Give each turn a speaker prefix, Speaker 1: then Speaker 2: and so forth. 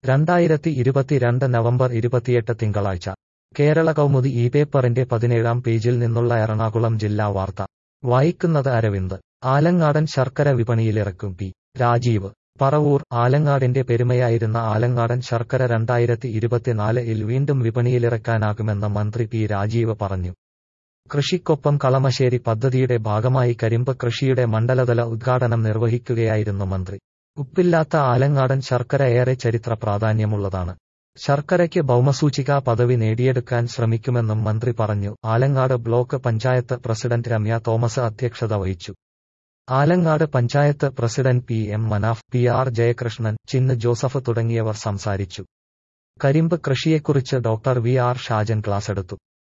Speaker 1: രണ്ടായിരത്തി ഇരുപത്തിരണ്ട് നവംബർ ഇരുപത്തിയെട്ട് തിങ്കളാഴ്ച കേരള കൗമുദി ഈ പേപ്പറിന്റെ പതിനേഴാം പേജിൽ നിന്നുള്ള എറണാകുളം ജില്ലാ വാർത്ത വായിക്കുന്നത് അരവിന്ദ് ആലങ്ങാടൻ ശർക്കര വിപണിയിലിറക്കും പി രാജീവ് പറവൂർ ആലങ്ങാടിന്റെ പെരുമയായിരുന്ന ആലങ്ങാടൻ ശർക്കര രണ്ടായിരത്തി ഇരുപത്തിനാല് ഇൽ വീണ്ടും വിപണിയിലിറക്കാനാകുമെന്ന് മന്ത്രി പി രാജീവ് പറഞ്ഞു കൃഷിക്കൊപ്പം കളമശ്ശേരി പദ്ധതിയുടെ ഭാഗമായി കരിമ്പ് കൃഷിയുടെ മണ്ഡലതല ഉദ്ഘാടനം നിർവഹിക്കുകയായിരുന്നു മന്ത്രി ഉപ്പില്ലാത്ത ആലങ്ങാടൻ ശർക്കര ഏറെ ചരിത്ര പ്രാധാന്യമുള്ളതാണ് ശർക്കരയ്ക്ക് ഭൗമസൂചികാ പദവി നേടിയെടുക്കാൻ ശ്രമിക്കുമെന്നും മന്ത്രി പറഞ്ഞു ആലങ്ങാട് ബ്ലോക്ക് പഞ്ചായത്ത് പ്രസിഡന്റ് രമ്യ തോമസ് അധ്യക്ഷത വഹിച്ചു Alangad panchayat president P M Manaf P R Jayakrishnan Chinnu Joseph തുടങ്ങിയവർ സംസാരിച്ചു കരിമ്പ് കൃഷിയെക്കുറിച്ച് ഡോക്ടർ വി ആർ ഷാജൻ ക്ലാസെടുത്തു